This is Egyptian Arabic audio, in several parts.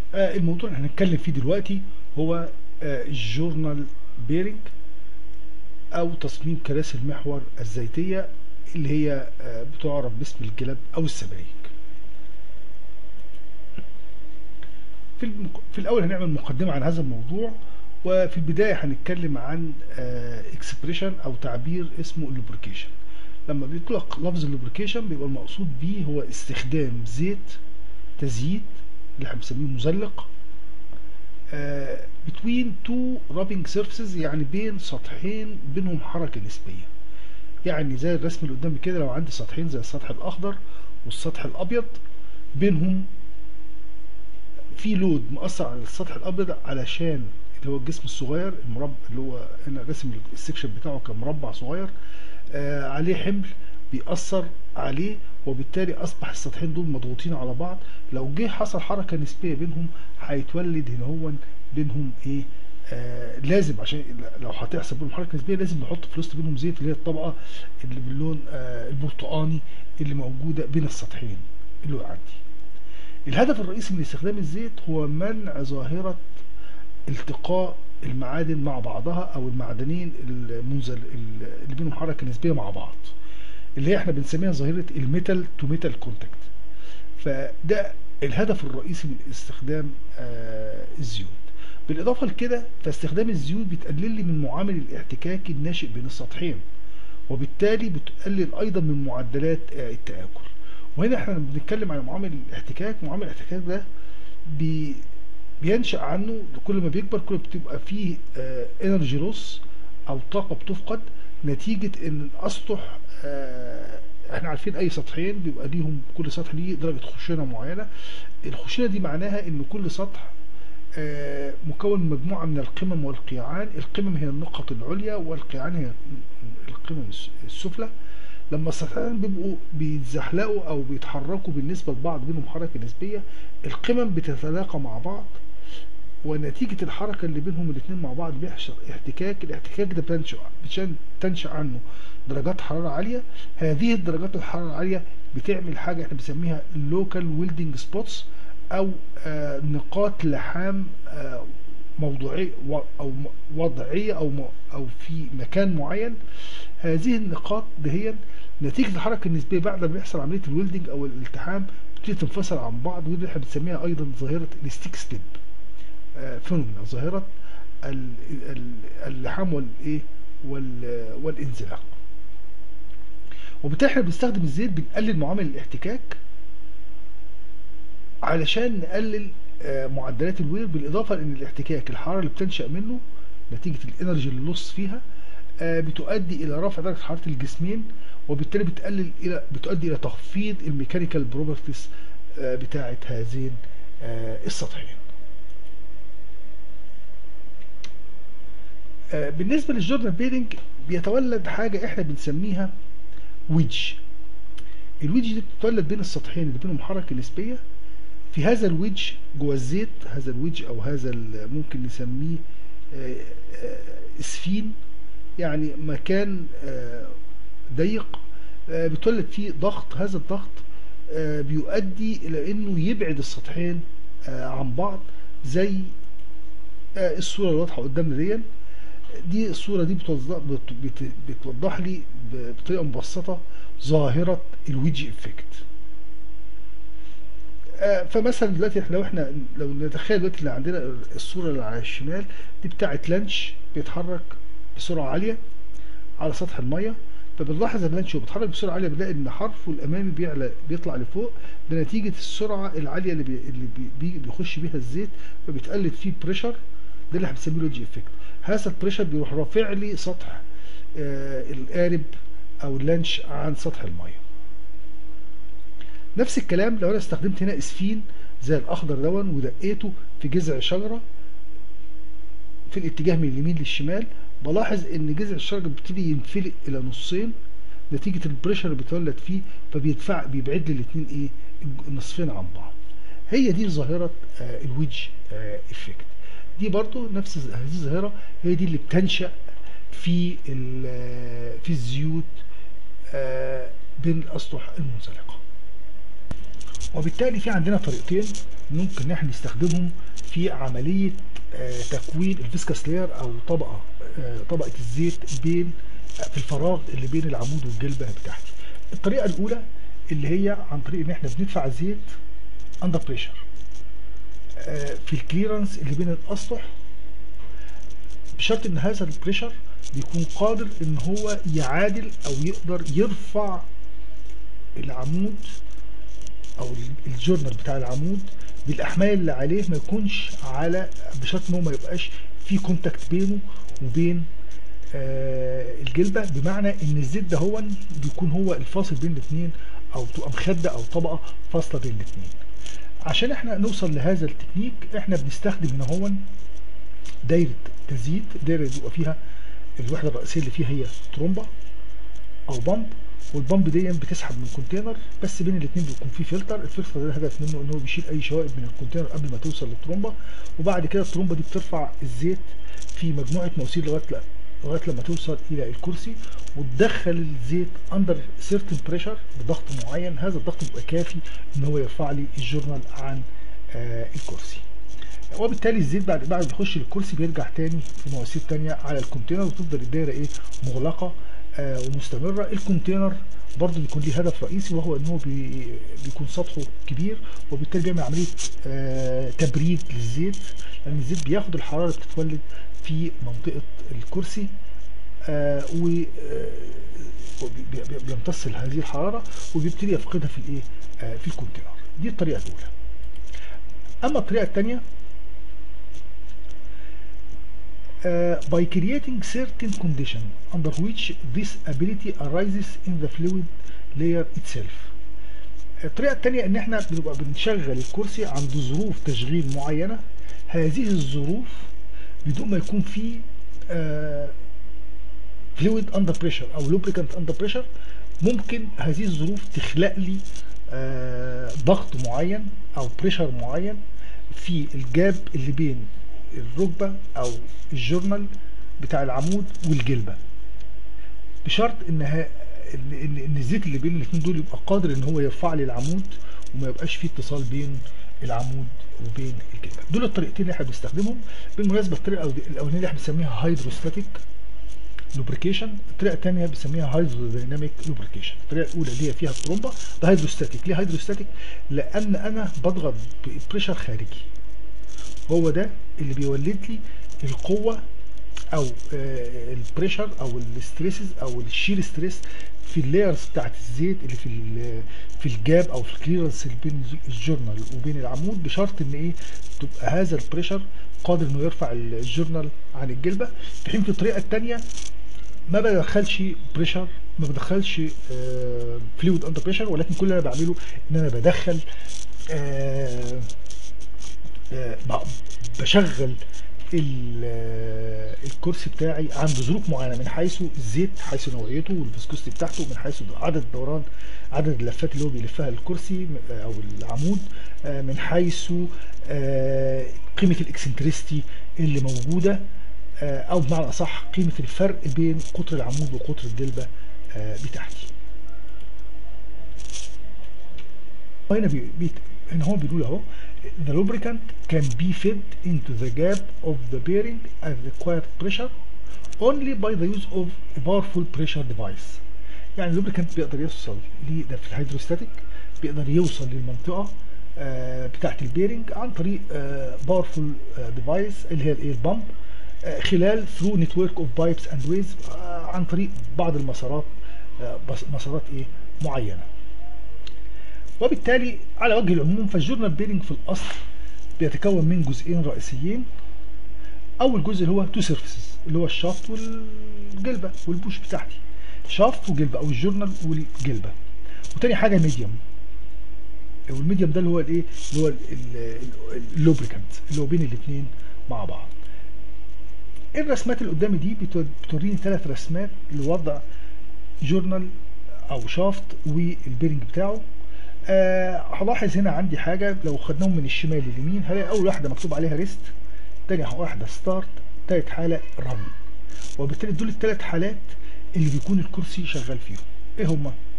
آه، الموضوع اللي هنتكلم فيه دلوقتي هو الجورنال بيرنج او تصميم كراسي المحور الزيتيه اللي هي آه، بتعرف باسم الجلاب او السبائك في المق... في الاول هنعمل مقدمه عن هذا الموضوع وفي البدايه هنتكلم عن اكسبريشن او تعبير اسمه اللوبريكيشن لما بيطلق لفظ اللوبريكيشن بيبقى المقصود بيه هو استخدام زيت تزييت اللي احنا بنسميه مزلق بتوين تو رابنج سيرفيسز يعني بين سطحين بينهم حركه نسبيه يعني زي الرسم اللي قدامي كده لو عندي سطحين زي السطح الاخضر والسطح الابيض بينهم في لود مؤثر على السطح الابيض علشان اللي هو الجسم الصغير المربع اللي هو هنا رسم السكشن بتاعه كمربع صغير آه عليه حمل بيأثر عليه وبالتالي اصبح السطحين دول مضغوطين على بعض لو جه حصل حركه نسبيه بينهم هيتولد هنا هو بينهم ايه آه لازم عشان لو هتحسب بينهم حركه نسبيه لازم نحط في الوسط بينهم زيت اللي هي الطبقه اللي باللون آه البرتقاني اللي موجوده بين السطحين اللي عندي الهدف الرئيسي من استخدام الزيت هو منع ظاهره التقاء المعادن مع بعضها او المعدنين المنزل اللي بينهم حركه نسبيه مع بعض اللي هي احنا بنسميها ظاهره الميتال تو ميتال كونتاكت فده الهدف الرئيسي من استخدام آه الزيوت بالاضافه لكده فاستخدام الزيوت بتقلل لي من معامل الاحتكاك الناشئ بين السطحين وبالتالي بتقلل ايضا من معدلات آه التاكل وهنا احنا بنتكلم عن معامل الاحتكاك معامل الاحتكاك ده بي بينشأ عنه كل ما بيكبر كل ما بتبقى فيه انرجي لوس او طاقه بتفقد نتيجه ان الاسطح آه احنا عارفين اي سطحين بيبقى ليهم كل سطح ليه درجه خشونه معينه الخشونه دي معناها ان كل سطح آه مكون من مجموعه من القمم والقيعان القمم هي النقط العليا والقيعان هي القمم السفلى لما السطحين بيبقوا بيتزحلقوا او بيتحركوا بالنسبه لبعض بينهم حركه نسبيه القمم بتتلاقى مع بعض ونتيجة الحركة اللي بينهم الاثنين مع بعض بيحصل احتكاك الاحتكاك ده بتنشأ تنشأ عنه درجات حرارة عالية هذه الدرجات الحرارة العالية بتعمل حاجة احنا بنسميها اللوكال ويلدنج سبوتس او آه نقاط لحام آه موضوعية او وضعية او او في مكان معين هذه النقاط دهيا نتيجة الحركة النسبية بعد ما بيحصل عملية الويلدنج او الالتحام بتبتدي تنفصل عن بعض ودي احنا بنسميها ايضا ظاهرة الستيك سليب فينومينا ظاهرة اللحام والايه والانزلاق وبالتالي احنا بنستخدم الزيت بنقلل معامل الاحتكاك علشان نقلل معدلات الوير بالاضافه لان الاحتكاك الحراره اللي بتنشا منه نتيجه الانرجي اللي لص فيها بتؤدي الى رفع درجه حراره الجسمين وبالتالي بتقلل الى بتؤدي الى تخفيض الميكانيكال بروبرتيز بتاعه هذين السطحين بالنسبه للجورنال بيرنج بيتولد حاجه احنا بنسميها ويدج الويدج دي بتتولد بين السطحين اللي بينهم حركه نسبيه في هذا الويدج جوه الزيت هذا الويدج او هذا ممكن نسميه اسفين يعني مكان ضيق بتولد فيه ضغط هذا الضغط بيؤدي الى انه يبعد السطحين عن بعض زي الصوره الواضحه قدامنا دي دي الصوره دي بتوضح, بتوضح لي بطريقه مبسطه ظاهره الويدج افكت فمثلا دلوقتي لو احنا لو نتخيل دلوقتي اللي عندنا الصوره اللي على الشمال دي بتاعه لانش بيتحرك بسرعه عاليه على سطح الميه فبنلاحظ اللانش وهو بيتحرك بسرعه عاليه بنلاقي ان حرفه الامامي بيعلى بيطلع لفوق ده نتيجه السرعه العاليه اللي بي اللي بي بيخش بيها الزيت فبيتقلب فيه بريشر ده اللي احنا بنسميه ويدج افكت هذا البريشر بيروح رافع لي سطح آه القارب او اللانش عن سطح الميه نفس الكلام لو انا استخدمت هنا اسفين زي الاخضر دون ودقيته في جذع شجره في الاتجاه من اليمين للشمال بلاحظ ان جذع الشجره بيبتدي ينفلق الى نصين نتيجه البريشر اللي بيتولد فيه فبيدفع بيبعد لي الاثنين ايه النصفين عن بعض هي دي ظاهره آه الويدج آه افكت دي برضو نفس هذه الظاهرة هي دي اللي بتنشأ في في الزيوت بين الأسطح المنزلقة وبالتالي في عندنا طريقتين ممكن ان احنا نستخدمهم في عمليه آه، تكوين الفيسكاس لاير او طبقه آه، طبقه الزيت بين في الفراغ اللي بين العمود والجلبه بتاعتي الطريقه الاولى اللي هي عن طريق ان احنا بندفع زيت اندر بريشر في الكليرنس اللي بين الاسطح بشرط ان هذا البريشر بيكون قادر ان هو يعادل او يقدر يرفع العمود او الجورنال بتاع العمود بالاحمال اللي عليه ما يكونش على بشرط ان هو ما يبقاش في كونتاكت بينه وبين آه الجلبه بمعنى ان الزيت ده هو بيكون هو الفاصل بين الاثنين او تبقى مخده او طبقه فاصله بين الاثنين عشان احنا نوصل لهذا التكنيك احنا بنستخدم هنا هو دايره تزييت دايره بيبقى فيها الوحده الرئيسيه اللي فيها هي ترومبه او بامب والبامب دي بتسحب من كونتينر بس بين الاثنين بيكون في فلتر الفلتر ده الهدف منه ان هو بيشيل اي شوائب من الكونتينر قبل ما توصل للترومبه وبعد كده الترومبه دي بترفع الزيت في مجموعه مواسير لغايه لغايه لما توصل الى الكرسي وتدخل الزيت اندر سيرتن بريشر بضغط معين هذا الضغط بيبقى كافي ان هو يرفع لي الجورنال عن آه الكرسي وبالتالي الزيت بعد بعد ما يخش للكرسي بيرجع تاني في مواسير تانية على الكونتينر وتفضل الدايره ايه مغلقه آه ومستمره الكونتينر برضه بيكون ليه هدف رئيسي وهو ان هو بي بيكون سطحه كبير وبالتالي بيعمل عمليه آه تبريد للزيت لان الزيت بياخد الحراره اللي بتتولد في منطقه الكرسي آه و بيمتص هذه الحراره وبيبتدي يفقدها في الايه آه في الكونتينر دي الطريقه الاولى اما الطريقه الثانيه Uh, by creating certain condition under which this ability arises in the fluid layer itself. الطريقة التانية ان احنا بنبقى بنشغل الكرسي عند ظروف تشغيل معينة هذه الظروف بدون ما يكون في فلويد اندر بريشر او لوبريكانت اندر بريشر ممكن هذه الظروف تخلق لي آه ضغط معين او بريشر معين في الجاب اللي بين الركبه او الجورنال بتاع العمود والجلبه بشرط ان ان ان الزيت اللي بين الاثنين دول يبقى قادر ان هو يرفع لي العمود وما يبقاش فيه اتصال بين العمود وبين الجلبه دول الطريقتين اللي احنا بنستخدمهم بالمناسبه الطريقه الاولانيه اللي احنا بنسميها هيدروستاتيك لوبريكيشن الطريقه الثانيه بنسميها هيدروديناميك لوبريكيشن الطريقه الاولى اللي هي فيها الترومبه ده هيدروستاتيك ليه هيدروستاتيك لان انا بضغط ببريشر خارجي هو ده اللي بيولد لي القوه او آه البريشر او الستريسز او الشير ستريس في اللايرز بتاعت الزيت اللي في في الجاب او في الكليرنس اللي بين الجورنال وبين العمود بشرط ان ايه تبقى هذا البريشر قادر انه يرفع الجورنال عن الجلبه في حين في الطريقه الثانيه ما بدخلش بريشر ما بدخلش آه فلويد اندر بريشر ولكن كل اللي انا بعمله ان انا بدخل آه آه بشغل الكرسي بتاعي عند ظروف معينه من حيث الزيت حيث نوعيته والفسكوستي بتاعته من حيث عدد الدوران عدد اللفات اللي هو بيلفها الكرسي او العمود من حيث قيمه الاكسنتريستي اللي موجوده او بمعنى اصح قيمه الفرق بين قطر العمود وقطر الجلبه بتاعتي هنا بي هنا هو بيقول اهو the lubricant can be fed into the gap of the bearing at required pressure only by the use of a powerful pressure device يعني اللوبريكانت بيقدر يوصل ده في الهيدروستاتيك بيقدر يوصل للمنطقه آه بتاعه البيرنج عن طريق باورفول آه ديفايس اللي هي الايه البامب آه خلال ثرو نتورك اوف بايبس اند ويز عن طريق بعض المسارات مسارات ايه معينه وبالتالي على وجه العموم فالجورنال بيرنج في الاصل بيتكون من جزئين رئيسيين اول جزء اللي هو تو سيرفيسز اللي هو الشافت والجلبه والبوش بتاعتي شافت وجلبه او الجورنال والجلبه وتاني حاجه ميديوم والميديوم ده اللي هو الايه اللي هو اللوبريكانت اللي هو بين الاثنين مع بعض الرسمات اللي قدامي دي بتوريني ثلاث رسمات لوضع جورنال او شافت والبيرنج بتاعه أه هلاحظ هنا عندي حاجه لو خدناهم من الشمال لليمين هلاقي اول واحده مكتوب عليها ريست تاني واحده ستارت تالت حاله رن وبالتالي دول الثلاث حالات اللي بيكون الكرسي شغال فيهم ايه هما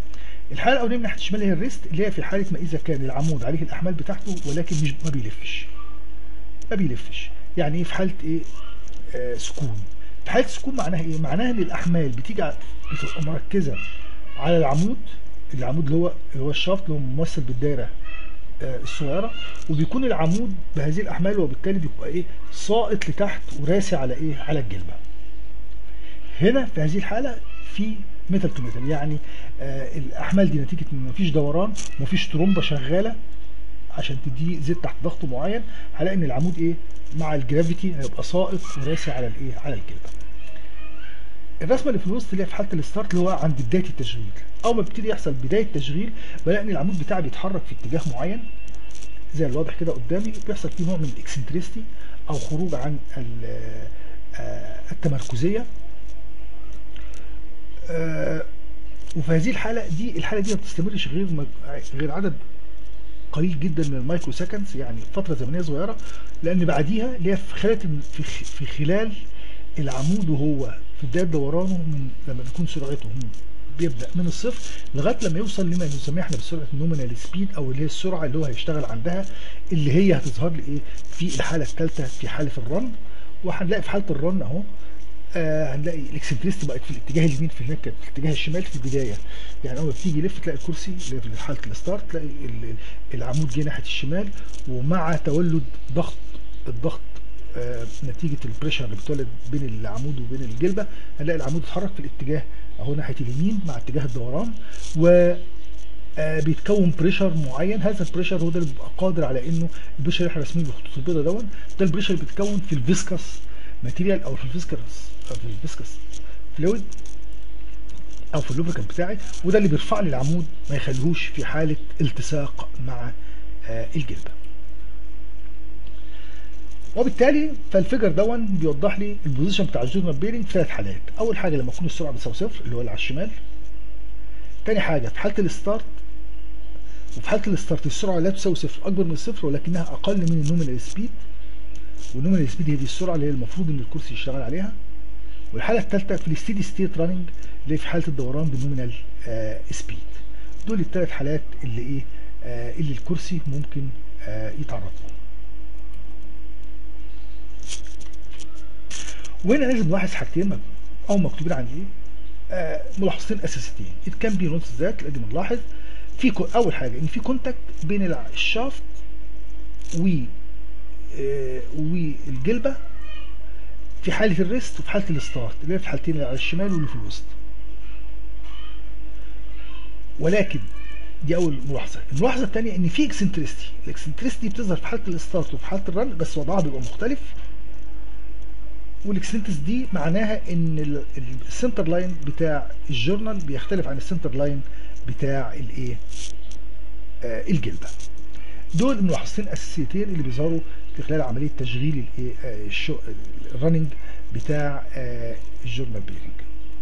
الحاله الاولانيه من ناحيه الشمال هي الريست اللي هي في حاله ما اذا كان العمود عليه الاحمال بتاعته ولكن مش ما بيلفش ما بيلفش يعني ايه في حاله ايه آه سكون في حاله سكون معناها ايه معناها ان الاحمال بتيجي ع- بتبقى مركزه على العمود العمود اللي هو اللي هو الشافت اللي هو ممثل بالدايره آه، الصغيره وبيكون العمود بهذه الاحمال وبالتالي بيبقى ايه ساقط لتحت وراسي على ايه على الجلبه هنا في هذه الحاله في ميتال تو ميتال يعني آه الاحمال دي نتيجه ان مفيش دوران ومفيش ترومبه شغاله عشان تدي زيت تحت ضغط معين هلاقي ان العمود ايه مع الجرافيتي هيبقى ساقط وراسي على الايه على الجلبه الرسمه اللي في الوسط اللي هي في حاله الستارت اللي هو عند بدايه التشغيل اول ما بيبتدي يحصل بدايه تشغيل بلاقي ان العمود بتاعي بيتحرك في اتجاه معين زي الواضح كده قدامي بيحصل فيه نوع من الاكسنتريستي او خروج عن ال- آه، التمركزيه آه، وفي هذه الحاله دي الحاله دي ما بتستمرش غير مج- غير عدد قليل جدا من المايكرو سكندز يعني فتره زمنيه صغيره لان بعديها اللي هي في خلال في خ- في خلال العمود وهو في بدايه دورانه من لما بيكون سرعته من بيبدا من الصفر لغايه لما يوصل لما نسميه احنا بسرعه النومينال سبيد او اللي هي السرعه اللي هو هيشتغل عندها اللي هي هتظهر لي ايه في الحاله الثالثه في حاله الرن وهنلاقي في حاله الرن اهو آه هنلاقي الاكسنتريست بقت في الاتجاه اليمين في هناك كانت في الاتجاه الشمال في البدايه يعني اول ما بتيجي يلف تلاقي الكرسي اللي هي في حاله الستارت تلاقي ال- العمود جه ناحيه الشمال ومع تولد ضغط الضغط آه نتيجه البريشر اللي بتولد بين العمود وبين الجلبه هنلاقي العمود اتحرك في الاتجاه اهو ناحيه اليمين مع اتجاه الدوران و آه بيتكون بريشر معين هذا البريشر هو ده اللي بيبقى قادر على انه البريشر اللي احنا راسمينه بالخطوط البيضاء دون ده البريشر اللي بيتكون في الفيسكس ماتيريال او في الفيسكس أو في الفيسكس فلويد او في اللوبريكانت بتاعي وده اللي بيرفع لي العمود ما يخليهوش في حاله التصاق مع آه الجلبه وبالتالي فالفيجر دون بيوضح لي البوزيشن بتاع الجورنال بيرنج في ثلاث حالات اول حاجه لما تكون السرعه بتساوي صفر اللي هو اللي على الشمال تاني حاجه في حاله الستارت وفي حاله الستارت السرعه لا تساوي صفر اكبر من الصفر ولكنها اقل من النومينال سبيد والنومينال سبيد هي دي السرعه اللي هي المفروض ان الكرسي يشتغل عليها والحاله الثالثه في الستيدي ستيت راننج اللي هي في حاله الدوران بالنومينال آه سبيد دول الثلاث حالات اللي ايه آه اللي الكرسي ممكن آه يتعرض لهم وهنا لازم نلاحظ حاجتين مك- او مكتوبين عندي ايه آه ملاحظتين اساسيتين ات كان بي نوتس ذات لازم نلاحظ في كو- اول حاجه ان في كونتاكت بين الع- الشافت و آه والجلبه في حاله الريست وفي حاله الستارت اللي هي في الحالتين اللي على الشمال واللي في الوسط ولكن دي اول ملاحظه الملاحظه الثانيه ان في اكسنتريستي الاكسنتريستي بتظهر في حاله الستارت وفي حاله الرن بس وضعها بيبقى مختلف والاكسنتس دي معناها ان ال- ال- السنتر لاين بتاع الجورنال بيختلف عن السنتر لاين بتاع الايه آه الجلبه دول الملاحظتين الاساسيتين اللي بيظهروا في خلال عمليه تشغيل الايه آه الشو الرننج بتاع آه الجورنال بيرنج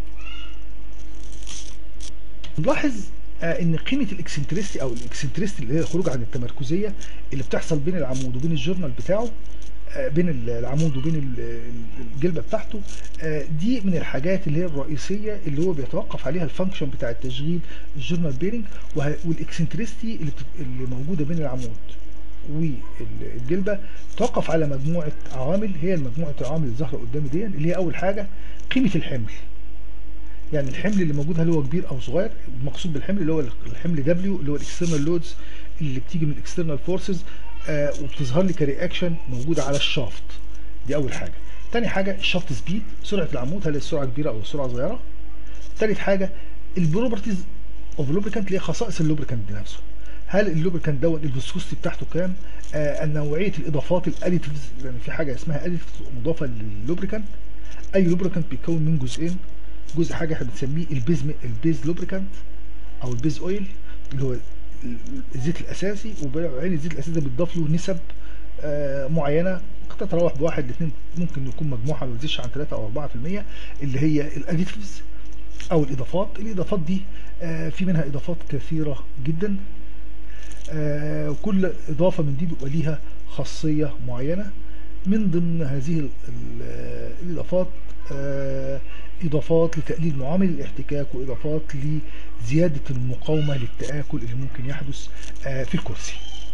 نلاحظ آه ان قيمه الاكسنتريستي او الاكسنتريستي اللي هي الخروج عن التمركزيه اللي بتحصل بين العمود وبين الجورنال بتاعه آه، بين ال- العمود وبين ال- ال- الجلبه بتاعته آه، دي من الحاجات اللي هي الرئيسيه اللي هو بيتوقف عليها الفانكشن بتاع التشغيل الجورنال بيرنج وه- والاكسنتريستي اللي بت- اللي موجوده بين العمود والجلبه توقف على مجموعه عوامل هي مجموعه العوامل اللي ظاهره قدامي دي اللي هي اول حاجه قيمه الحمل يعني الحمل اللي موجود هل هو كبير او صغير المقصود بالحمل اللي هو الحمل دبليو اللي هو الاكسترنال لودز اللي بتيجي من الاكسترنال فورسز آه وبتظهر لي كرياكشن موجوده على الشافت دي اول حاجه تاني حاجه الشافت سبيد سرعه العمود هل السرعه كبيره او السرعه صغيره تالت حاجه البروبرتيز اوف اللوبريكانت اللي هي خصائص اللوبريكانت نفسه هل اللوبريكانت دوت الفيسكوستي بتاعته كام آه نوعيه الاضافات الاديتيفز لان في حاجه اسمها اديتيفز مضافه لللوبريكانت اي لوبريكانت بيتكون من جزئين جزء حاجه احنا بنسميه البيز البيز لوبريكانت او البيز اويل اللي هو الزيت الاساسي وبعدين الزيت الاساسي ده بيتضاف له نسب آه معينه قد تتراوح بواحد لاثنين ممكن يكون مجموعها ما تزيدش عن 3 او 4% اللي هي الاديتيفز او الاضافات الاضافات دي آه في منها اضافات كثيره جدا آه وكل اضافه من دي بيبقى ليها خاصيه معينه من ضمن هذه ال- ال- الاضافات آه اضافات لتقليل معامل الاحتكاك واضافات لزياده المقاومه للتاكل اللي ممكن يحدث آه، في الكرسي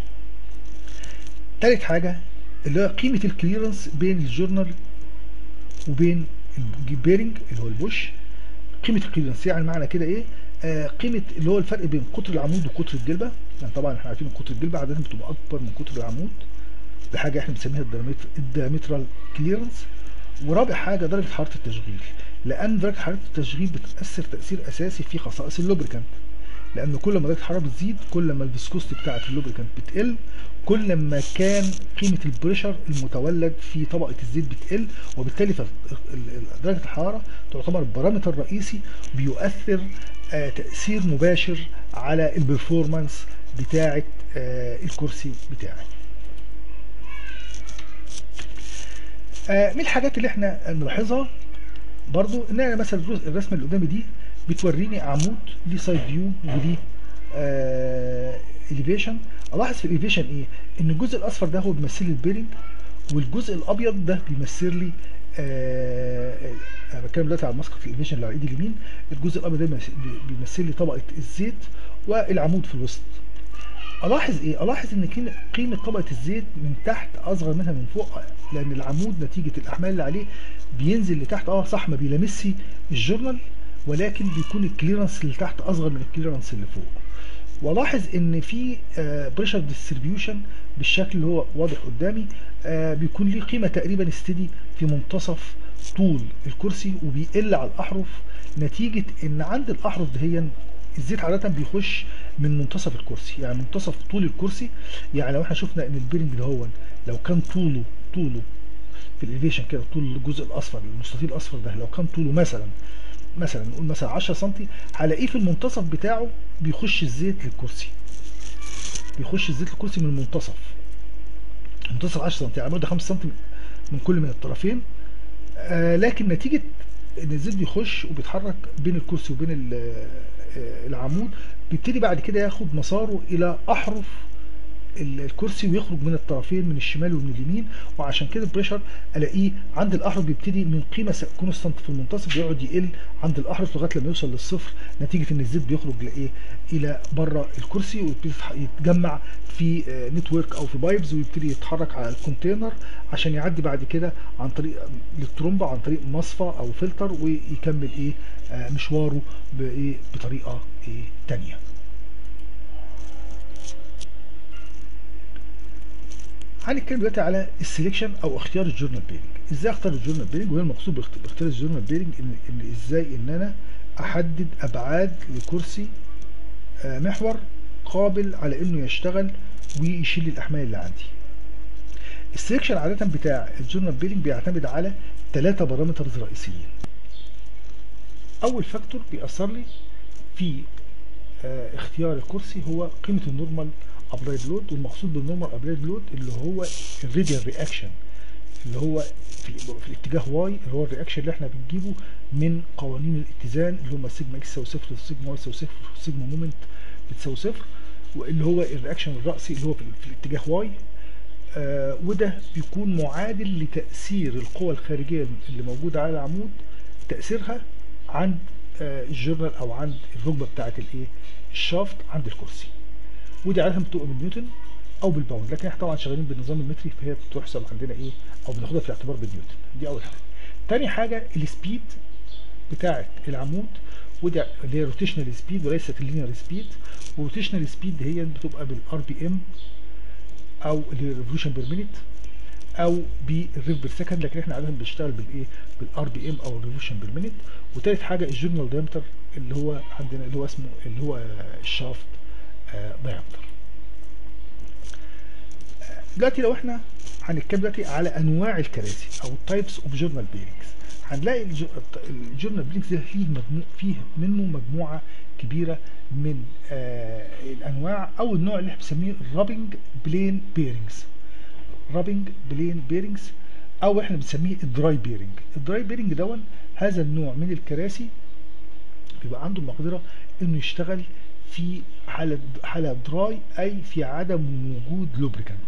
تالت حاجه اللي هي قيمه الكليرنس بين الجورنال وبين البيرنج اللي هو البوش قيمه الكليرنس يعني معنى كده ايه آه قيمه اللي هو الفرق بين قطر العمود وقطر الجلبه يعني طبعا احنا عارفين ان قطر الجلبه عاده بتبقى اكبر من قطر العمود بحاجه احنا بنسميها الدايمترال كليرنس ورابع حاجه درجه حراره التشغيل لان درجه حراره التشغيل بتاثر تاثير اساسي في خصائص اللوبريكانت لان كل ما درجه الحراره بتزيد كل ما الفيسكوستي بتاعه اللوبريكانت بتقل كل ما كان قيمه البريشر المتولد في طبقه الزيت بتقل وبالتالي درجه الحراره تعتبر البارامتر الرئيسي بيؤثر آه تاثير مباشر على البرفورمانس بتاعه آه الكرسي بتاعي آه من الحاجات اللي احنا نلاحظها برضو ان انا مثلا الرسمه اللي قدامي دي بتوريني عمود ليه سايد فيو وليه آه اليفيشن الاحظ في الاليفيشن ايه ان الجزء الاصفر ده هو بيمثل لي البيرنج والجزء الابيض ده بيمثل لي آه انا بتكلم دلوقتي على المسقط الاليفيشن اللي على ايدي اليمين الجزء الابيض ده بيمثل لي طبقه الزيت والعمود في الوسط الاحظ ايه الاحظ ان قيمه طبقه الزيت من تحت اصغر منها من فوق لان العمود نتيجه الاحمال اللي عليه بينزل لتحت اه صح ما بيلامسش الجورنال ولكن بيكون الكليرنس اللي تحت اصغر من الكليرنس اللي فوق والاحظ ان في بريشر ديستريبيوشن بالشكل اللي هو واضح قدامي آه بيكون ليه قيمه تقريبا استدي في منتصف طول الكرسي وبيقل على الاحرف نتيجه ان عند الاحرف دهيا الزيت عاده بيخش من منتصف الكرسي يعني منتصف طول الكرسي يعني لو احنا شفنا ان البيرنج ده هو لو كان طوله طوله في الاليفيشن كده طول الجزء الاصفر المستطيل الاصفر ده لو كان طوله مثلا مثلا نقول مثلا 10 سم هلاقيه في المنتصف بتاعه بيخش الزيت للكرسي بيخش الزيت للكرسي من المنتصف منتصف 10 سم يعني برضه 5 سم من كل من الطرفين آه لكن نتيجه ان الزيت بيخش وبيتحرك بين الكرسي وبين العمود بيبتدي بعد كده ياخد مساره الى احرف الكرسي ويخرج من الطرفين من الشمال ومن اليمين وعشان كده البريشر الاقيه عند الاحرف بيبتدي من قيمه كونستانت في المنتصف بيقعد يقل عند الاحرف لغايه لما يوصل للصفر نتيجه ان الزيت بيخرج لايه الى بره الكرسي ويبتدي يتجمع في نتورك او في بايبز ويبتدي يتحرك على الكونتينر عشان يعدي بعد كده عن طريق الترومبه عن طريق مصفى او فلتر ويكمل ايه مشواره بايه بطريقه ايه ثانيه هنتكلم دلوقتي على السليكشن او اختيار الجورنال بيرنج ازاي اختار الجورنال بيرنج وهي المقصود باختيار الجورنال بيرنج ان, إن ازاي ان انا احدد ابعاد لكرسي آه محور قابل على انه يشتغل ويشيل الاحمال اللي عندي السليكشن عاده بتاع الجورنال بيرنج بيعتمد على ثلاثه بارامترز رئيسيين اول فاكتور بيأثر لي في آه اختيار الكرسي هو قيمه النورمال ابلايد لود والمقصود بالنورمال ابلايد لود اللي هو الراديال رياكشن اللي هو في, في الاتجاه واي اللي هو الرياكشن اللي احنا بنجيبه من قوانين الاتزان اللي هم السيجما اكس يساوي صفر والسيجما واي يساوي صفر والسيجما مومنت بتساوي صفر واللي هو الرياكشن الرأسي اللي هو في, في الاتجاه واي آه وده بيكون معادل لتأثير القوى الخارجية اللي موجودة على العمود تأثيرها عند آه الجورنال او عند الركبة بتاعت الايه الشافت عند الكرسي ودي عاده بتبقى بالنيوتن او بالباوند لكن احنا طبعا شغالين بالنظام المتري فهي بتحسب عندنا ايه او بناخدها في الاعتبار بالنيوتن دي اول حاجه تاني حاجه السبيد بتاعه العمود ودي اللي هي روتيشنال سبيد وليست اللينير سبيد والروتيشنال سبيد هي بتبقى بالار بي ام او اللي هي ريفولوشن بير مينيت او بالريف بير سكند لكن احنا عاده بنشتغل بالايه بالار بي ام او الريفولوشن بير مينيت وتالت حاجه الجورنال دايمتر اللي هو عندنا اللي هو اسمه اللي هو الشافت دايمتر دلوقتي لو احنا هنتكلم دلوقتي على انواع الكراسي او تايبس اوف جورنال بيرنجز هنلاقي الجورنال بيرنجز ده فيه مجموع فيه منه مجموعه كبيره من آه الانواع او النوع اللي احنا بنسميه رابنج بلين بيرنجز رابنج بلين بيرنجز او احنا بنسميه الدراي بيرنج الدراي بيرنج دون هذا النوع من الكراسي بيبقى عنده المقدره انه يشتغل في حالة حالة دراي أي في عدم وجود لوبريكانت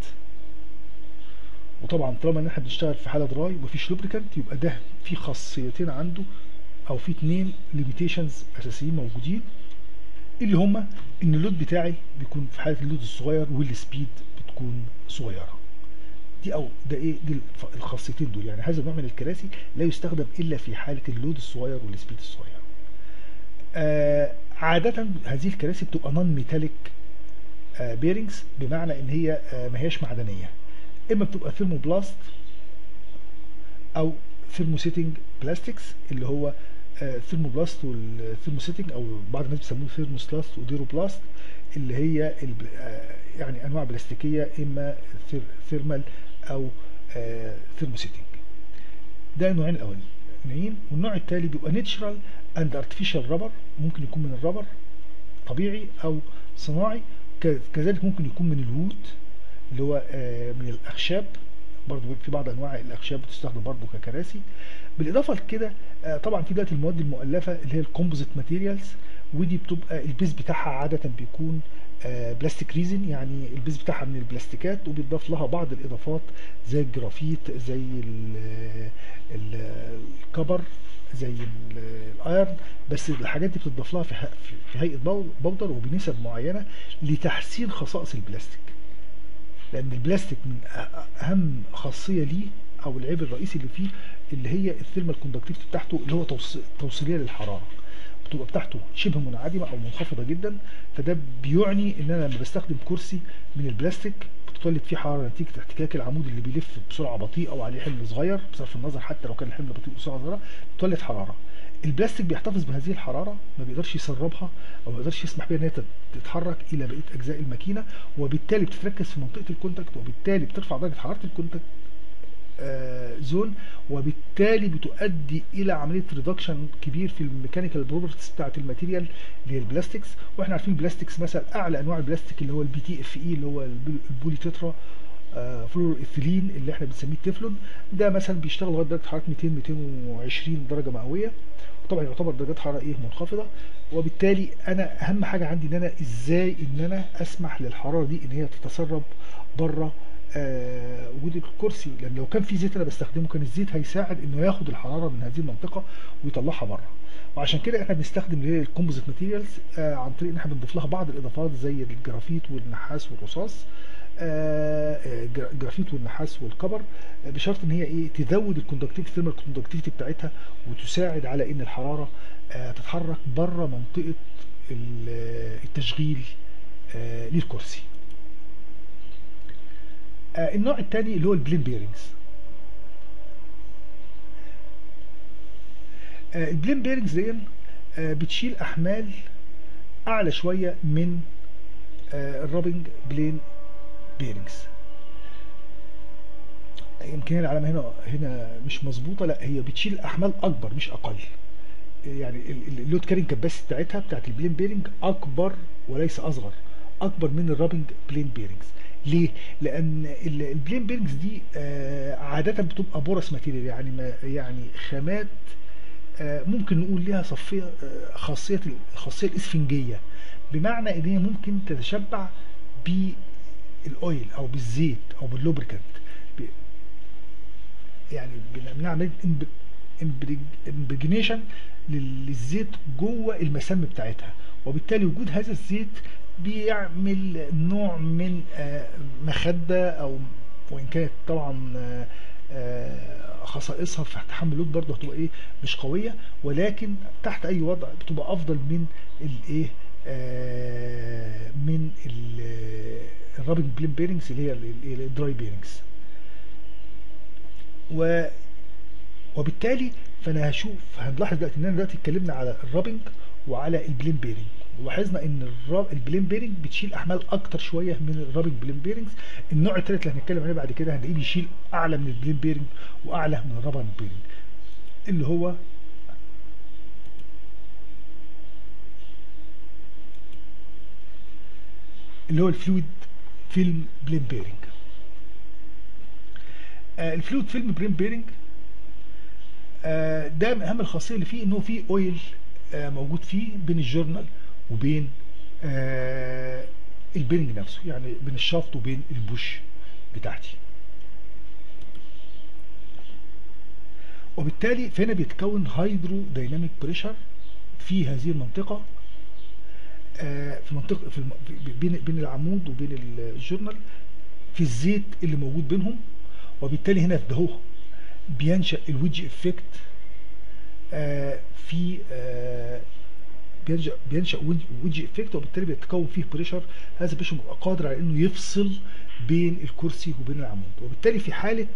وطبعا طالما ان احنا بنشتغل في حالة دراي ومفيش لوبريكانت يبقى ده في خاصيتين عنده او في اتنين ليميتيشنز اساسيين موجودين اللي هما ان اللود بتاعي بيكون في حاله اللود الصغير والسبيد بتكون صغيره دي او ده ايه دي الف- الخاصيتين دول يعني هذا النوع من الكراسي لا يستخدم الا في حاله اللود الصغير والسبيد الصغير آه عاده هذه الكراسي بتبقى نون ميتاليك بيرنجز بمعنى ان هي آه ما هياش معدنيه اما بتبقى ثيرموبلاست او ثيرموسيتنج بلاستكس اللي هو آه، ثيرموبلاست والثيرموسيتنج او بعض الناس بيسموه ثيرموسلاست وديروبلاست اللي هي الب- آه، يعني انواع بلاستيكيه اما ثير- ثيرمال او آه، ثيرموسيتنج ده النوعين الاولانيين والنوع التالي بيبقى نيتشرال اند ارتفيشال رابر ممكن يكون من الرابر طبيعي او صناعي ك- كذلك ممكن يكون من الوود اللي هو آه، من الاخشاب برضو في بعض انواع الاخشاب بتستخدم برضو ككراسي بالاضافه لكده آه، طبعا في دلوقتي المواد المؤلفه اللي هي الكومبوزيت ماتيريالز ودي بتبقى البيز بتاعها عاده بيكون آه، بلاستيك ريزن يعني البيز بتاعها من البلاستيكات وبيضاف لها بعض الاضافات زي الجرافيت زي ال- ال- الكبر زي ال- الايرن بس الحاجات دي بتضاف لها في ح- في هيئه بو- بودر وبنسب معينه لتحسين خصائص البلاستيك لان البلاستيك من أ- اهم خاصيه ليه او العيب الرئيسي اللي فيه اللي هي الثيرمال كوندكتيفيتي بتاعته اللي هو توص- توصيليه للحراره بتبقى بتاعته شبه منعدمه او منخفضه جدا فده بيعني ان انا لما بستخدم كرسي من البلاستيك بتتولد فيه حراره نتيجه احتكاك العمود اللي بيلف بسرعه بطيئه وعليه حمل صغير بصرف النظر حتى لو كان الحمل بطيء بسرعه صغيره بتولد حراره البلاستيك بيحتفظ بهذه الحراره ما بيقدرش يسربها او ما بيقدرش يسمح بيها ان هي تت- تتحرك الى بقيه اجزاء الماكينه وبالتالي بتتركز في منطقه الكونتاكت وبالتالي بترفع درجه حراره الكونتاكت آه، زون وبالتالي بتؤدي الى عمليه ريدكشن كبير في الميكانيكال بروبرتيز بتاعت الماتيريال اللي هي البلاستكس واحنا عارفين البلاستكس مثلا اعلى انواع البلاستيك اللي هو البي تي اف اي اللي هو البول- البولي تترا آه، فلور ايثيلين اللي احنا بنسميه التeflon ده مثلا بيشتغل لغايه درجه حراره 200 220 درجه مئويه طبعا يعتبر درجات حراره ايه منخفضه وبالتالي انا اهم حاجه عندي ان انا ازاي ان انا اسمح للحراره دي ان هي تتسرب بره آه وجود الكرسي لان لو كان في زيت انا بستخدمه كان الزيت هيساعد انه ياخد الحراره من هذه المنطقه ويطلعها بره وعشان كده احنا بنستخدم اللي هي الكومبوزيت ماتيريالز آه عن طريق ان احنا بنضيف لها بعض الاضافات زي الجرافيت والنحاس والرصاص آه، آه، جرا- الجرافيت والنحاس والكبر آه، بشرط ان هي ايه تزود الكوندكتيفيتي ثيرمال كوندكتيفيتي بتاعتها وتساعد على ان الحراره آه، تتحرك بره منطقه ال- آه، التشغيل آه، للكرسي آه، النوع الثاني اللي هو البلين بيرنجز البلين بيرنجز دي آه، بتشيل احمال اعلى شويه من آه، الرابنج بلين بيرنجز يمكن هي العلامه هنا هنا مش مظبوطه لا هي بتشيل احمال اكبر مش اقل يعني ال- ال- اللود كارين كاباسيتي بتاعتها بتاعت البلين بيرنج اكبر وليس اصغر اكبر من الرابنج بلين بيرنجز ليه؟ لان ال- البلين بيرنجز دي آه، عاده بتبقى بورس ماتيريال يعني ما يعني خامات آه، ممكن نقول ليها صفيه آه، خاصيه الخاصيه الاسفنجيه بمعنى ان هي ممكن تتشبع بالاويل او بالزيت او باللوبريكانت ب- يعني بنعمل عمليه امبريجنيشن للزيت جوه المسام بتاعتها وبالتالي وجود هذا الزيت بيعمل نوع من آه، مخده او وان كانت طبعا آه، آه، خصائصها في تحمل اللود برضه هتبقى ايه مش قويه ولكن تحت اي وضع بتبقى افضل من الايه آه، من الرابنج بلين بيرنجز اللي هي الدراي بيرنجز و وبالتالي فانا هشوف هنلاحظ دلوقتي اننا دلوقتي اتكلمنا على الرابنج وعلى البلين بيرنج ولاحظنا ان الرا- البلين بيرنج بتشيل احمال اكتر شويه من الرابنج بلين بيرنجز النوع الثالث اللي هنتكلم عليه بعد كده هنلاقيه بيشيل اعلى من البلين بيرنج واعلى من الرابنج بيرنج اللي هو اللي هو الفلويد فيلم بلين بيرنج آه الفلويد فيلم بلين بيرنج آه ده من اهم الخاصيه اللي فيه انه فيه اويل آه موجود فيه بين الجورنال وبين آه البيرنج نفسه يعني بين الشافت وبين البوش بتاعتي وبالتالي فهنا بيتكون هيدرو دايناميك بريشر في هذه المنطقه آه، في منطقه في الم... بين بين العمود وبين الجورنال في الزيت اللي موجود بينهم وبالتالي هنا في ده بينشا الويدج افكت آه، في آه، بينشا بينشا ويدج افكت وبالتالي بيتكون فيه بريشر هذا البريشر بيبقى قادر على انه يفصل بين الكرسي وبين العمود وبالتالي في حاله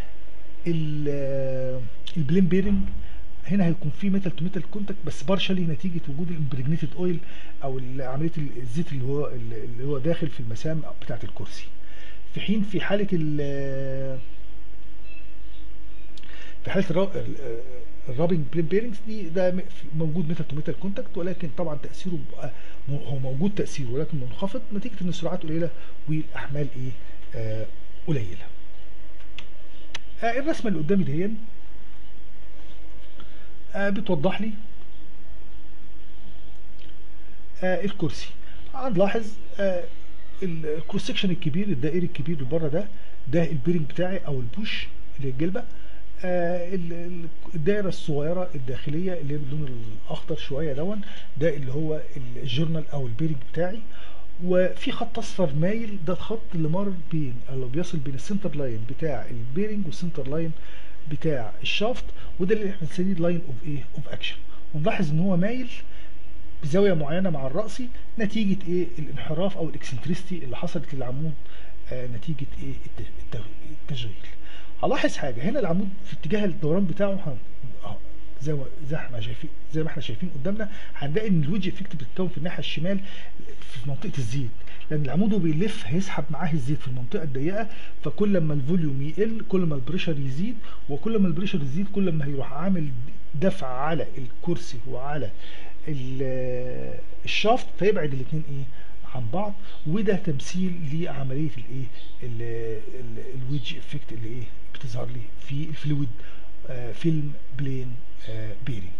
البلين بيرنج هنا هيكون في ميتال تو ميتال كونتاكت بس بارشالي نتيجه وجود الامبريجنيتد اويل او عمليه الزيت اللي هو اللي هو داخل في المسام بتاعه الكرسي في حين في حاله ال في حاله الرابنج بلين بيرنجز دي ده موجود ميتال تو ميتال كونتاكت ولكن طبعا تاثيره هو موجود تاثيره ولكن منخفض نتيجه ان السرعات قليله والاحمال ايه آه قليله آه الرسمه اللي قدامي دي آه بتوضح لي آه الكرسي هنلاحظ آه الكروس سكشن الكبير الدائري الكبير اللي بره ده ده البيرنج بتاعي او البوش اللي هي الجلبه آه الدائره الصغيره الداخليه اللي هي باللون الاخضر شويه دون ده اللي هو الجورنال او البيرنج بتاعي وفي خط اصفر مايل ده الخط اللي مر بين اللي بيصل بين السنتر لاين بتاع البيرنج والسنتر لاين بتاع الشافت وده اللي احنا بنسميه لاين اوف ايه اوف اكشن ونلاحظ ان هو مايل بزاويه معينه مع الرأسي نتيجه ايه الانحراف او الاكسنتريستي اللي حصلت للعمود آه نتيجه ايه التشغيل هلاحظ حاجه هنا العمود في اتجاه الدوران بتاعه زي ما زي احنا شايفين زي ما احنا شايفين قدامنا هنلاقي ان الويدج افكت بتتكون في الناحيه الشمال في منطقه الزيت لان العمود وهو بيلف هيسحب معاه الزيت في المنطقه الضيقه فكل ما الفوليوم يقل كل ما البريشر يزيد وكل ما البريشر يزيد كل ما هيروح عامل دفع على الكرسي وعلى الشافت فيبعد الاثنين ايه عن بعض وده تمثيل لعمليه الايه الويدج افكت اللي ايه بتظهر لي في الفلويد آه فيلم بلين آه بيرنج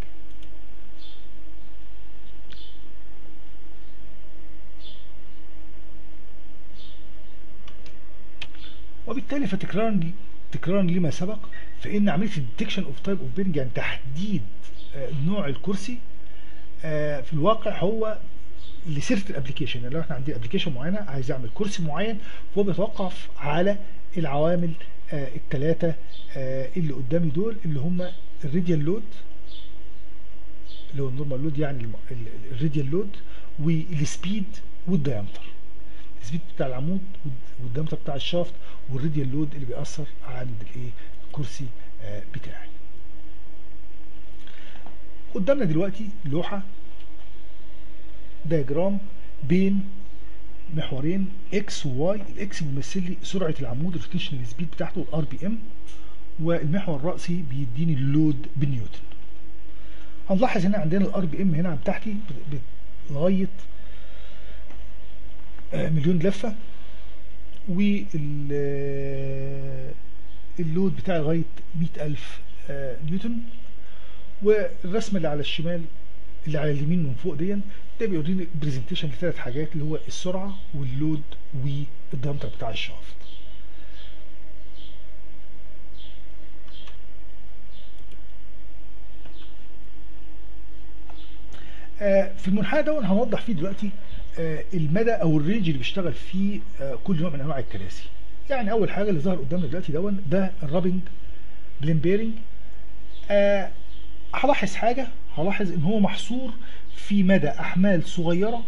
وبالتالي فتكرارا تكرارا لما سبق فان عمليه الديتكشن اوف تايب اوف بيرنج يعني تحديد آه نوع الكرسي آه في الواقع هو لسيره الابلكيشن يعني لو احنا عندنا ابلكيشن معينه عايز اعمل كرسي معين فهو بيتوقف على العوامل آه الثلاثه آه اللي قدامي دول اللي هم الراديال لود اللي هو النورمال لود يعني الراديال لود والسبيد والديامتر السبيد بتاع العمود والديامتر بتاع الشافت والراديال لود اللي بيأثر عند الايه الكرسي آه بتاعي قدامنا دلوقتي لوحه دياجرام بين محورين اكس وواي الاكس بيمثل لي سرعه العمود الروتيشنال سبيد بتاعته الار بي ام والمحور الرأسي بيديني اللود بالنيوتن هنلاحظ هنا عندنا الار بي ام هنا عم تحتي لغايه مليون لفه واللود بتاعي لغايه 100000 نيوتن والرسمه اللي على الشمال اللي على اليمين من فوق دي ده بيوريني برزنتيشن لثلاث حاجات اللي هو السرعه واللود والديامتر بتاع الشافت آه في المنحنى ده هنوضح فيه دلوقتي آه المدى او الرينج اللي بيشتغل فيه آه كل نوع من انواع الكراسي يعني اول حاجه اللي ظهر قدامنا دلوقتي دون ده الرابنج بلين بيرنج هلاحظ حاجه هلاحظ ان هو محصور في مدى احمال صغيره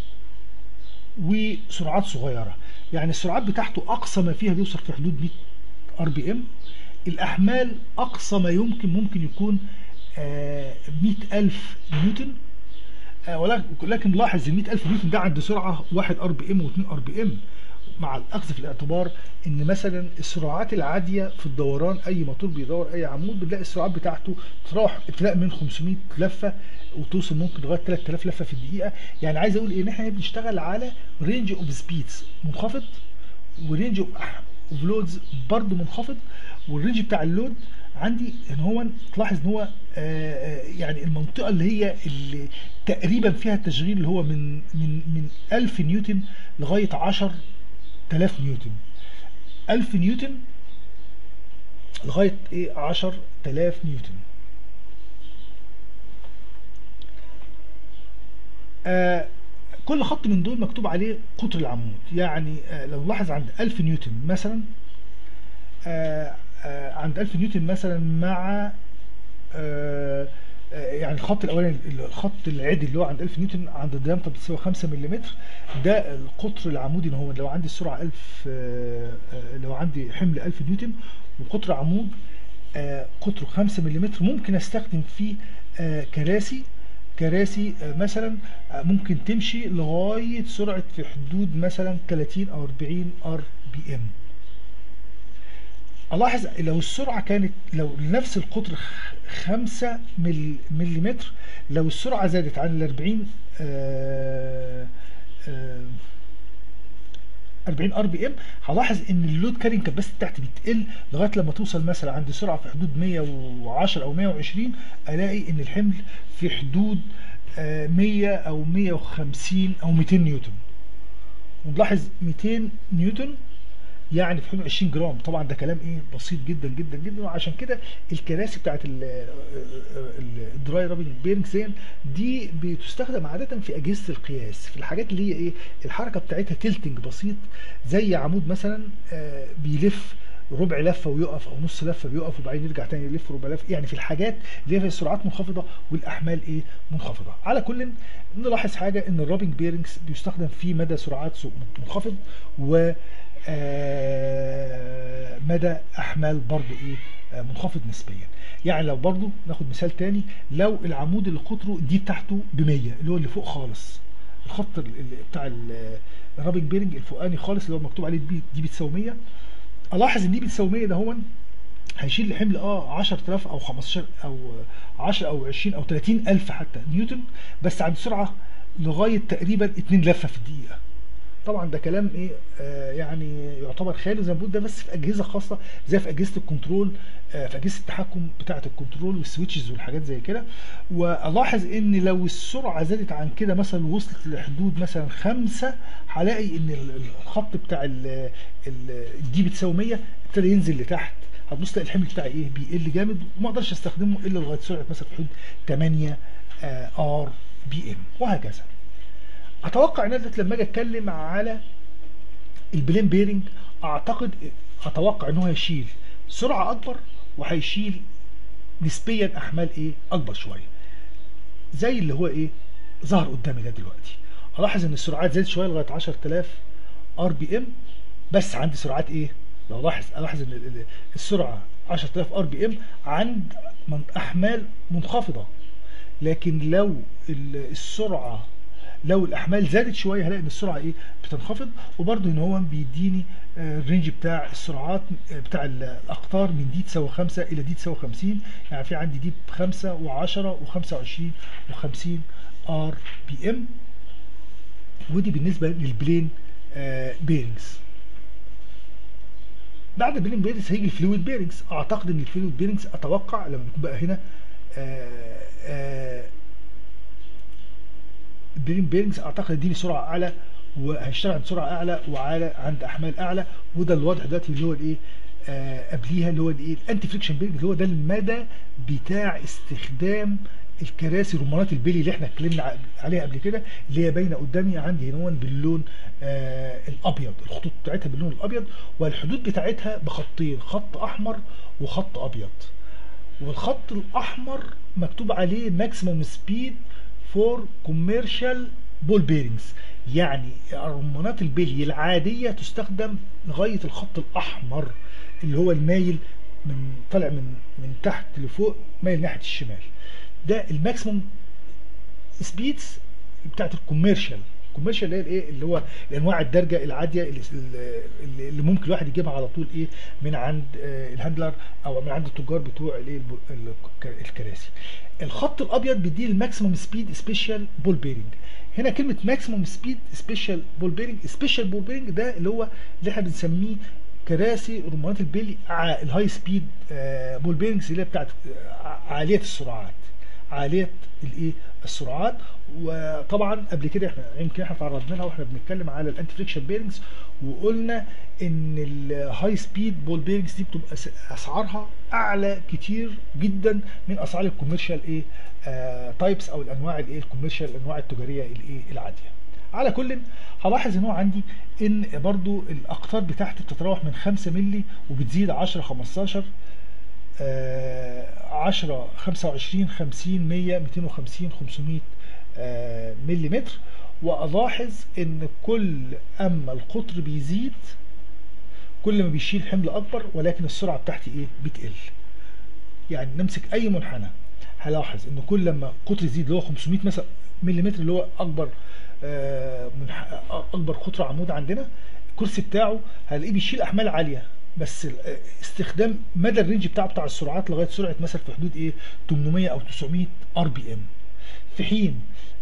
وسرعات صغيره يعني السرعات بتاعته اقصى ما فيها بيوصل في حدود 100 ار بي ام الاحمال اقصى ما يمكن ممكن يكون آه 100000 نيوتن آه ولكن لاحظ ال 100000 نيوتن ده عند سرعه 1 ار بي ام و2 ار بي ام مع الاخذ في الاعتبار ان مثلا السرعات العاديه في الدوران اي موتور بيدور اي عمود بنلاقي السرعات بتاعته تروح ابتداء من 500 لفه وتوصل ممكن لغايه 3000 لفه في الدقيقه يعني عايز اقول ايه ان احنا بنشتغل على رينج اوف سبيدز منخفض ورينج اوف لودز برضه منخفض والرينج بتاع اللود عندي ان هو تلاحظ ان هو آه يعني المنطقه اللي هي اللي تقريبا فيها التشغيل اللي هو من من من 1000 نيوتن لغايه 10 1000 نيوتن 1000 نيوتن لغايه ايه 10000 نيوتن آه كل خط من دول مكتوب عليه قطر العمود يعني آه لو لاحظ عند 1000 نيوتن مثلا آه آه عند 1000 نيوتن مثلا مع آه آه، يعني الخط الاولاني الخط العادي اللي هو عند 1000 نيوتن عند الديامتر بتساوي 5 ملم ده القطر العمودي اللي هو لو عندي السرعه 1000 آه، آه، لو عندي حمل 1000 نيوتن وقطر عمود آه، قطره 5 ملم ممكن استخدم فيه آه، كراسي كراسي آه، مثلا آه، ممكن تمشي لغايه سرعه في حدود مثلا 30 او 40 ار بي ام الاحظ لو السرعه كانت لو نفس القطر 5 ملم لو السرعه زادت عن ال 40 آه، آه، 40 ار بي ام هلاحظ ان اللود كارينج كاباسيتي بتاعتي بتقل لغايه لما توصل مثلا عند سرعه في حدود 110 او 120 الاقي ان الحمل في حدود آه، 100 او 150 او 200 نيوتن ونلاحظ 200 نيوتن يعني في حدود 20 جرام طبعا ده كلام ايه بسيط جدا جدا جدا وعشان كده الكراسي بتاعت ال- ال- الدراي رابنج بيرنج زين دي بتستخدم عاده في اجهزه القياس في الحاجات اللي هي ايه الحركه بتاعتها تلتنج بسيط زي عمود مثلا آه، بيلف ربع لفه ويقف او نص لفه بيقف وبعدين يرجع تاني يلف ربع لفه يعني في الحاجات اللي هي في السرعات منخفضه والاحمال ايه منخفضه على كل نلاحظ حاجه ان الرابنج بيرنجز بيستخدم في مدى سرعات سوق منخفض و آه، مدى احمال برضو ايه آه، منخفض نسبيا يعني لو برضو ناخد مثال تاني لو العمود اللي قطره دي بتاعته ب 100 اللي هو اللي فوق خالص الخط ال- ال- بتاع ال- الرابنج بيرنج الفوقاني خالص اللي هو مكتوب عليه دي, دي بتساوي 100 الاحظ ان دي بتساوي 100 ده هو هيشيل لحمل اه 10000 او 15 او 10 او 20 او 30000 حتى نيوتن بس عند سرعه لغايه تقريبا 2 لفه في الدقيقه طبعا ده كلام ايه آه يعني يعتبر خيالي زي ما بقول ده بس في اجهزه خاصه زي في اجهزه الكنترول آه في اجهزه التحكم بتاعه الكنترول والسويتشز والحاجات زي كده والاحظ ان لو السرعه زادت عن كده مثلا وصلت لحدود مثلا خمسة هلاقي ان ال- الخط بتاع ال- ال- دي بتساوي 100 ابتدى ينزل لتحت هتبص تلاقي الحمل بتاعي ايه بيقل جامد وما اقدرش استخدمه الا لغايه سرعه مثلا في حدود 8 ار بي ام وهكذا اتوقع ان أنا دلوقتي لما اجي اتكلم على البلين بيرنج اعتقد اتوقع ان هو هيشيل سرعه اكبر وهيشيل نسبيا احمال ايه اكبر شويه زي اللي هو ايه ظهر قدامي ده دلوقتي الاحظ ان السرعات زادت شويه لغايه 10000 ار بي ام بس عندي سرعات ايه لو لاحظ الاحظ ان ال- ال- السرعه 10000 ار بي ام عند من احمال منخفضه لكن لو ال- السرعه لو الاحمال زادت شويه هلاقي ان السرعه ايه بتنخفض وبرده ان هو بيديني آه، الرينج بتاع السرعات آه، بتاع ال- الاقطار من دي تساوي 5 الى دي تساوي 50 يعني في عندي دي ب 5 و10 و25 و50 ار بي ام ودي بالنسبه للبلين بيرنجز بعد البلين بيرنجز هيجي الفلويد بيرنجز اعتقد ان الفلويد بيرنجز اتوقع لما يكون بقى هنا آه، آه، البلين بيرنجز اعتقد يديني سرعه اعلى وهيشتغل عند سرعه اعلى وعلى عند احمال اعلى وده الواضح دلوقتي اللي هو الايه آه قبليها اللي هو الايه الانتي فريكشن بيرنج اللي هو ده المدى بتاع استخدام الكراسي رمانات البلي اللي احنا اتكلمنا ع- عليها قبل كده اللي هي باينه قدامي عندي هنا باللون آه الابيض الخطوط بتاعتها باللون الابيض والحدود بتاعتها بخطين خط احمر وخط ابيض والخط الاحمر مكتوب عليه ماكسيموم سبيد فور كوميرشال بول بيرنجز يعني رمانات البلي العاديه تستخدم لغايه الخط الاحمر اللي هو المايل من طالع من من تحت لفوق مايل ناحيه الشمال ده الماكسيموم سبيدز بتاعت الكوميرشال الكوميرشال اللي هي الايه اللي هو الانواع الدارجه العاديه اللي, اللي اللي ممكن الواحد يجيبها على طول ايه من عند آه، الهاندلر او من عند التجار بتوع الايه الب- ال- الكراسي الخط الابيض بيديه الماكسيموم سبيد سبيشال بول بيرنج هنا كلمه ماكسيموم سبيد سبيشال بول بيرنج سبيشال بول بيرنج ده اللي هو اللي احنا بنسميه كراسي رمانات البيلي ع- الهاي سبيد آه، بول بيرنجز اللي هي بتاعت آه، عاليه السرعات عاليه الايه السرعات وطبعا قبل كده احنا يمكن احنا تعرضنا لها واحنا بنتكلم على الانتي فريكشن بيرنجز وقلنا ان الهاي سبيد بول بيرنجز دي بتبقى اسعارها اعلى كتير جدا من اسعار الكوميرشال ايه آه تايبس او الانواع الايه الكوميرشال الانواع التجاريه الايه العاديه على كل هلاحظ ان هو عندي ان برضو الاقطار بتاعتي بتتراوح من 5 مللي وبتزيد 10 15 آه 10 25 50 100 250 500 آه ملي متر والاحظ ان كل اما القطر بيزيد كل ما بيشيل حمل اكبر ولكن السرعه بتاعتي ايه بتقل يعني نمسك اي منحنى هلاحظ ان كل لما قطر يزيد اللي هو 500 مثلا ملي متر اللي هو اكبر آه اكبر قطر عمود عندنا الكرسي بتاعه هلاقيه بيشيل احمال عاليه بس استخدام مدى الرينج بتاعه بتاع السرعات لغايه سرعه مثلا في حدود ايه 800 او 900 ار بي ام في حين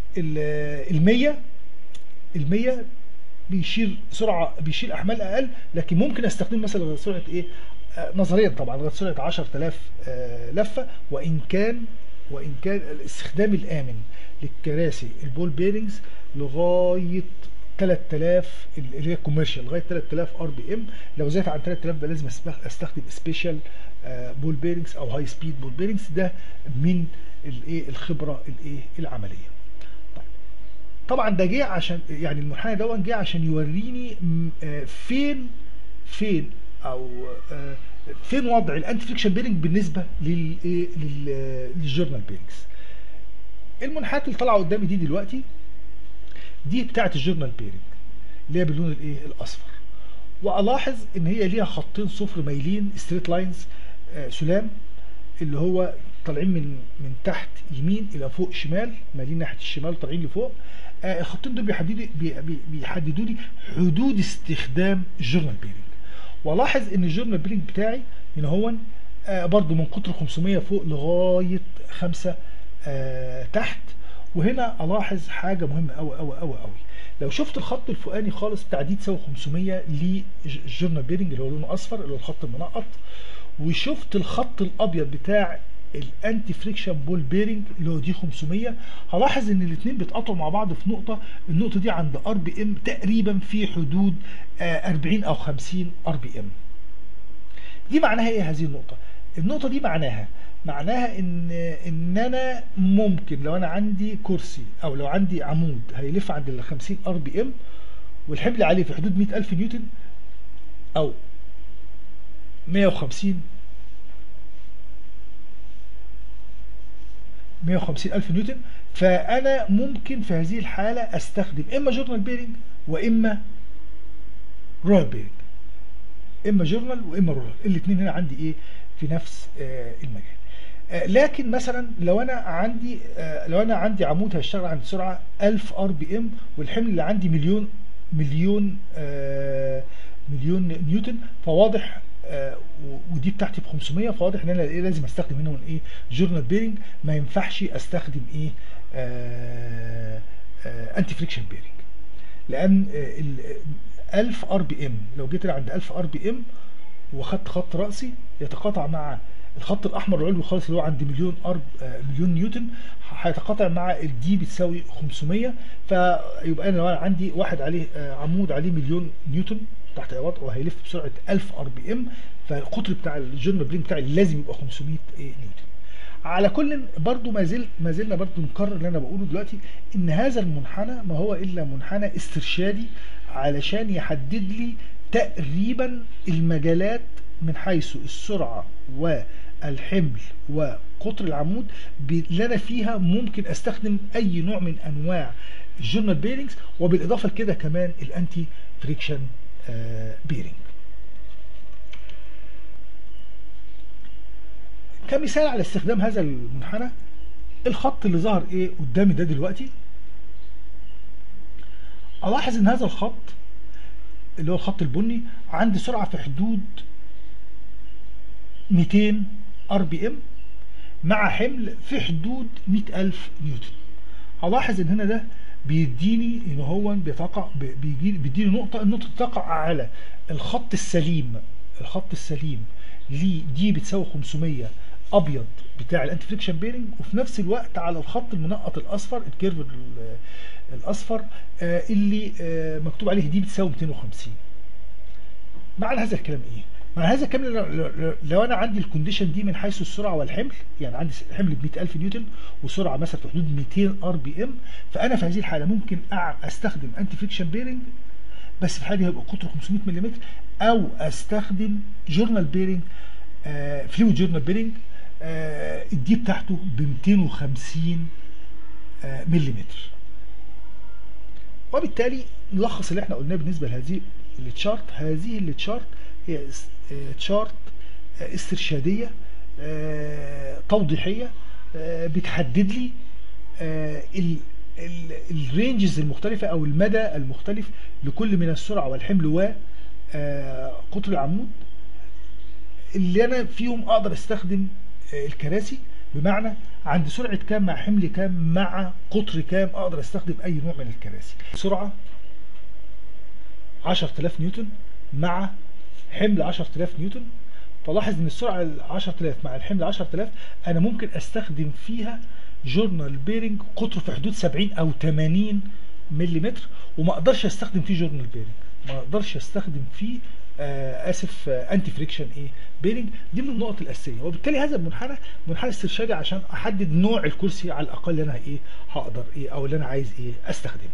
ال 100 ال 100 بيشيل سرعه بيشيل احمال اقل لكن ممكن استخدم مثلا لغايه سرعه ايه آه نظريا طبعا لغايه سرعه 10000 آه لفه وان كان وان كان الاستخدام الامن للكراسي البول بيرنجز لغايه 3000 اللي هي كوميرشال لغايه 3000 ار بي ام لو زادت عن 3000 بقى لازم استخدم سبيشال بول بيرنجز او هاي سبيد بول بيرنجز ده من الايه الخبره الايه العمليه طيب طبعا ده جه عشان يعني المنحنى ده جه عشان يوريني فين فين او فين وضع الانتي فريكشن بيرنج بالنسبه للايه للجورنال بيرنجز المنحنيات اللي طالعه قدامي دي دلوقتي دي بتاعه الجورنال بيرنج اللي هي باللون الايه الاصفر والاحظ ان هي ليها خطين صفر مايلين ستريت لاينز آه سلام اللي هو طالعين من من تحت يمين الى فوق شمال مايلين ناحيه الشمال طالعين لفوق آه الخطين دول بيحددوا بي بيحددوا لي حدود استخدام الجورنال بيرنج والاحظ ان الجورنال بيرنج بتاعي هنا هو آه برضو من قطر 500 فوق لغايه 5 آه تحت وهنا الاحظ حاجه مهمه قوي قوي قوي قوي لو شفت الخط الفوقاني خالص بتاع دي تساوي 500 للجورنال بيرنج اللي هو لونه اصفر اللي هو الخط المنقط وشفت الخط الابيض بتاع الانتي فريكشن بول بيرنج اللي هو دي 500 هلاحظ ان الاثنين بيتقاطعوا مع بعض في نقطه النقطه دي عند ار بي ام تقريبا في حدود 40 او 50 ار بي ام دي معناها ايه هذه النقطه النقطه دي معناها معناها ان ان انا ممكن لو انا عندي كرسي او لو عندي عمود هيلف عند ال 50 ار بي ام والحمل عليه في حدود 100000 نيوتن او 150 150 ألف نيوتن فأنا ممكن في هذه الحالة أستخدم إما جورنال بيرنج وإما رويال بيرنج إما جورنال وإما رويال الاثنين هنا عندي إيه في نفس آه المجال آه لكن مثلا لو انا عندي آه لو انا عندي عمود هيشتغل عند سرعه 1000 ار بي ام والحمل اللي عندي مليون مليون آه مليون نيوتن فواضح آه ودي بتاعتي ب 500 فواضح ان انا ايه لازم استخدم هنا ايه جورنال بيرنج ما ينفعش استخدم ايه آه آه انتي فريكشن بيرنج لان آه 1000 ار بي ام لو جيت عند 1000 ار بي ام واخدت خط راسي يتقاطع مع الخط الاحمر العلوي خالص اللي هو عند مليون ارب مليون نيوتن هيتقاطع مع الدي بتساوي 500 فيبقى انا لو انا عندي واحد عليه عمود عليه مليون نيوتن تحت وضع وهيلف بسرعه 1000 ار بي ام فالقطر بتاع الجورنال برين بتاعي لازم يبقى 500 نيوتن على كل برضو ما زل ما زلنا برضو نكرر اللي انا بقوله دلوقتي ان هذا المنحنى ما هو الا منحنى استرشادي علشان يحدد لي تقريبا المجالات من حيث السرعه والحمل وقطر العمود اللي انا فيها ممكن استخدم اي نوع من انواع الجورنال بيرنجز وبالاضافه لكده كمان الانتي فريكشن بيرنج كمثال على استخدام هذا المنحنى الخط اللي ظهر ايه قدامي ده دلوقتي الاحظ ان هذا الخط اللي هو الخط البني عندي سرعه في حدود 200 ار بي ام مع حمل في حدود 100000 نيوتن هلاحظ ان هنا ده بيديني ان هو بيتقع بيجي بيديني نقطه النقطه تقع على الخط السليم الخط السليم ليه دي بتساوي 500 الابيض بتاع الانتي فريكشن بيرنج وفي نفس الوقت على الخط المنقط الاصفر الكيرف ال- الاصفر آه، اللي آه، مكتوب عليه دي بتساوي 250 معنى هذا الكلام ايه؟ معنى هذا الكلام لو, لو, لو انا عندي الكونديشن دي من حيث السرعه والحمل يعني عندي حمل ب 100000 نيوتن وسرعه مثلا في حدود 200 ار بي ام فانا في هذه الحاله ممكن أع- استخدم انتي فريكشن بيرنج بس في الحاله دي هيبقى قطره 500 ملم او استخدم جورنال بيرنج آه فلويد جورنال بيرنج آه الدي بتاعته ب 250 آه ملم وبالتالي نلخص اللي احنا قلناه بالنسبه لهذه التشارت هذه التشارت هي اس- آه، تشارت آه، استرشاديه آه، توضيحيه آه، بتحدد لي آه، ال- ال- الرينجز المختلفه او المدى المختلف لكل من السرعه والحمل وقطر العمود اللي انا فيهم اقدر استخدم آه، الكراسي بمعنى عند سرعه كام مع حمل كام مع قطر كام اقدر استخدم اي نوع من الكراسي سرعه 10000 نيوتن مع حمل 10000 نيوتن فلاحظ ان السرعه ال 10000 مع الحمل 10000 انا ممكن استخدم فيها جورنال بيرنج قطره في حدود 70 او 80 ملم وما اقدرش استخدم فيه جورنال بيرنج ما اقدرش استخدم فيه آه اسف آه انتي فريكشن ايه بيرنج دي من النقط الاساسيه وبالتالي هذا المنحنى منحنى استرشادي عشان احدد نوع الكرسي على الاقل اللي انا ايه هقدر ايه او اللي انا عايز ايه استخدمه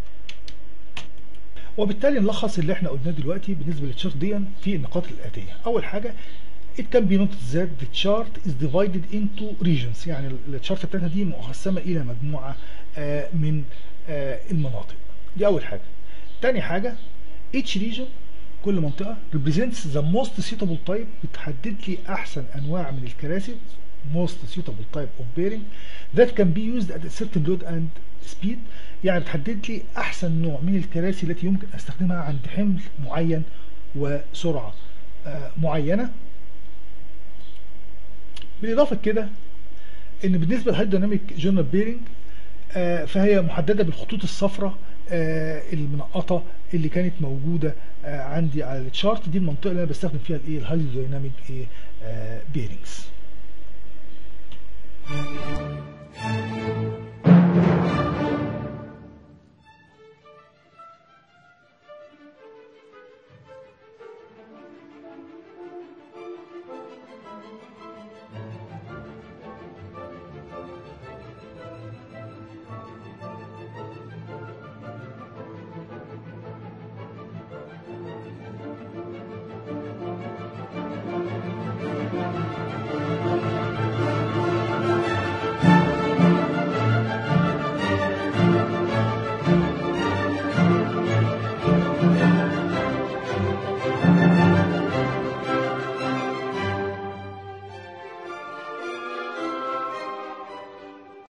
وبالتالي نلخص اللي احنا قلناه دلوقتي بالنسبه للتشارت دي في النقاط الاتيه اول حاجه it can be noted that the chart is divided into regions يعني التشارت بتاعتنا دي مقسمه الى مجموعه آه، من آه، المناطق دي اول حاجه تاني حاجه each region كل منطقه represents the most suitable type بتحدد لي احسن انواع من الكراسي most suitable type of bearing that can be used at a certain load and speed يعني بتحدد لي احسن نوع من الكراسي التي يمكن استخدمها عند حمل معين وسرعه آه، معينه بالاضافه كده ان بالنسبه للهيدروناميك جورنال بيرنج فهي محدده بالخطوط الصفراء آه، المنقطه اللي كانت موجوده آه، عندي على التشارت دي المنطقه اللي انا بستخدم فيها الايه الهيدروديناميك ايه بيرنجز